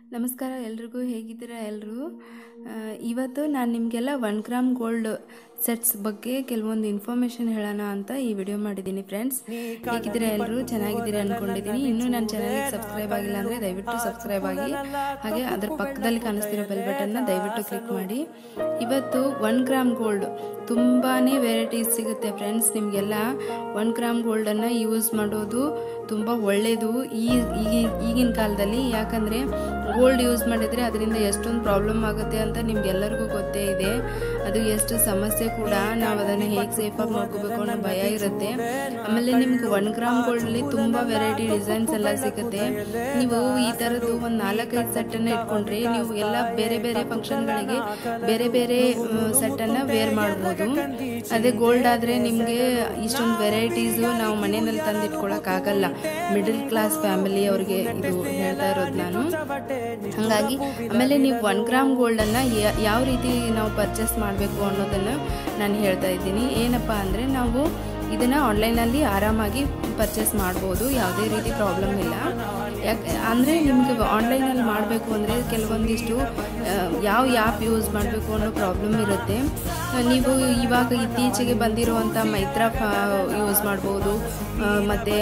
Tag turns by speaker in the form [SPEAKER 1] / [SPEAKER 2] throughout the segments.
[SPEAKER 1] ನಮಸ್ಕಾರ ಎಲ್ರಿಗೂ ಹೇಗಿದ್ದೀರಾ ಎಲ್ಲರೂ ಇವತ್ತು ನಾನು ನಿಮಗೆಲ್ಲ ಒನ್ ಗ್ರಾಮ್ ಗೋಲ್ಡ್ ಸೆಟ್ಸ್ ಬಗ್ಗೆ ಕೆಲವೊಂದು ಇನ್ಫಾರ್ಮೇಷನ್ ಹೇಳೋಣ ಅಂತ ಈ ವಿಡಿಯೋ ಮಾಡಿದ್ದೀನಿ ಫ್ರೆಂಡ್ಸ್ ಹೇಗಿದ್ದೀರಾ ಎಲ್ಲರೂ ಚೆನ್ನಾಗಿದ್ದೀರಾ ಅಂದ್ಕೊಂಡಿದ್ದೀನಿ ಇನ್ನೂ ನನ್ನ ಚಾನಲ್ಗೆ ಸಬ್ಸ್ಕ್ರೈಬ್ ಆಗಿಲ್ಲ ಅಂದರೆ ದಯವಿಟ್ಟು ಸಬ್ಸ್ಕ್ರೈಬ್ ಆಗಿ ಹಾಗೆ ಅದರ ಪಕ್ಕದಲ್ಲಿ ಕಾಣಿಸ್ತಿರೋ ಬೆಲ್ ಬಟನ್ನ ದಯವಿಟ್ಟು ಕ್ಲಿಕ್ ಮಾಡಿ ಇವತ್ತು ಒನ್ ಗ್ರಾಮ್ ಗೋಲ್ಡ್ ತುಂಬಾ ವೆರೈಟೀಸ್ ಸಿಗುತ್ತೆ ಫ್ರೆಂಡ್ಸ್ ನಿಮಗೆಲ್ಲ ಒನ್ ಗ್ರಾಮ್ ಗೋಲ್ಡನ್ನು ಯೂಸ್ ಮಾಡೋದು ತುಂಬ ಒಳ್ಳೆಯದು ಈ ಈ- ಈಗಿನ ಕಾಲದಲ್ಲಿ ಯಾಕಂದರೆ ಗೋಲ್ಡ್ ಯೂಸ್ ಮಾಡಿದರೆ ಅದರಿಂದ ಎಷ್ಟೊಂದು ಪ್ರಾಬ್ಲಮ್ ಆಗುತ್ತೆ ಅಂತ ನಿಮ್ಗೆಲ್ಲರಿಗೂ ಗೊತ್ತೇ ಇದೆ ಅದು ಎಷ್ಟು ಸಮಸ್ಯೆ ಕೂಡ ನಾವು ಅದನ್ನು ಹೇಗೆ ಸೇಫಾಗಿ ನೋಡ್ಕೋಬೇಕು ಅನ್ನೋ ಭಯ ಇರುತ್ತೆ ಆಮೇಲೆ ನಿಮ್ಗೆ ಒನ್ ಗ್ರಾಮ್ ಗೋಲ್ಡಲ್ಲಿ ತುಂಬ ವೆರೈಟಿ ಡಿಸೈನ್ಸ್ ಎಲ್ಲ ಸಿಗುತ್ತೆ ನೀವು ಈ ಥರದ್ದು ಒಂದು ನಾಲ್ಕೈದು ಸೆಟ್ಟನ್ನು ಇಟ್ಕೊಂಡ್ರೆ ನೀವು ಎಲ್ಲ ಬೇರೆ ಬೇರೆ ಫಂಕ್ಷನ್ಗಳಿಗೆ ಬೇರೆ ಬೇರೆ ಸೆಟ್ಟನ್ನು ವೇರ್ ಮಾಡ್ಬೋದು ಅದೇ ಗೋಲ್ಡ್ ಆದರೆ ನಿಮಗೆ ಇಷ್ಟೊಂದು ವೆರೈಟೀಸು ನಾವು ಮನೆಯಲ್ಲಿ ತಂದು ಇಟ್ಕೊಳಕ್ಕಾಗಲ್ಲ ಮಿಡಲ್ ಕ್ಲಾಸ್ ಫ್ಯಾಮಿಲಿ ಅವ್ರಿಗೆ ಇದು ಹೇಳ್ತಾ ಇರೋದು ನಾನು ಹಾಗಾಗಿ ಆಮೇಲೆ ನೀವು ಒನ್ ಗ್ರಾಮ್ ಗೋಲ್ಡನ್ನು ಯಾವ ರೀತಿ ನಾವು ಪರ್ಚೇಸ್ ಮಾಡಬೇಕು ಅನ್ನೋದನ್ನು ನಾನು ಹೇಳ್ತಾ ಇದ್ದೀನಿ ಏನಪ್ಪ ಅಂದರೆ ನಾವು ಇದನ್ನು ಆನ್ಲೈನಲ್ಲಿ ಆರಾಮಾಗಿ ಪರ್ಚೇಸ್ ಮಾಡ್ಬೋದು ಯಾವುದೇ ರೀತಿ ಪ್ರಾಬ್ಲಮ್ ಇಲ್ಲ ಯಾಕೆ ಅಂದರೆ ನಿಮಗೆ ಆನ್ಲೈನಲ್ಲಿ ಮಾಡಬೇಕು ಅಂದರೆ ಕೆಲವೊಂದಿಷ್ಟು ಆ, ಯಾವ ಆ್ಯಪ್ ಯೂಸ್ ಮಾಡಬೇಕು ಅನ್ನೋ ಪ್ರಾಬ್ಲಮ್ ಇರುತ್ತೆ ಆ, ನೀವು ಇವಾಗ ಇತ್ತೀಚೆಗೆ ಬಂದಿರುವಂಥ ಮೈತ್ರ ಯೂಸ್ ಮಾಡ್ಬೋದು ಮತ್ತು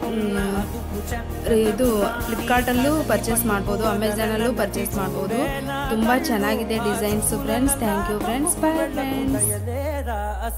[SPEAKER 1] ಇದು ಫ್ಲಿಪ್ಕಾರ್ಟಲ್ಲೂ ಪರ್ಚೇಸ್ ಮಾಡ್ಬೋದು ಅಮೆಝಾನಲ್ಲೂ ಪರ್ಚೇಸ್ ಮಾಡ್ಬೋದು ತುಂಬ ಚೆನ್ನಾಗಿದೆ designs friends thank you friends bye friends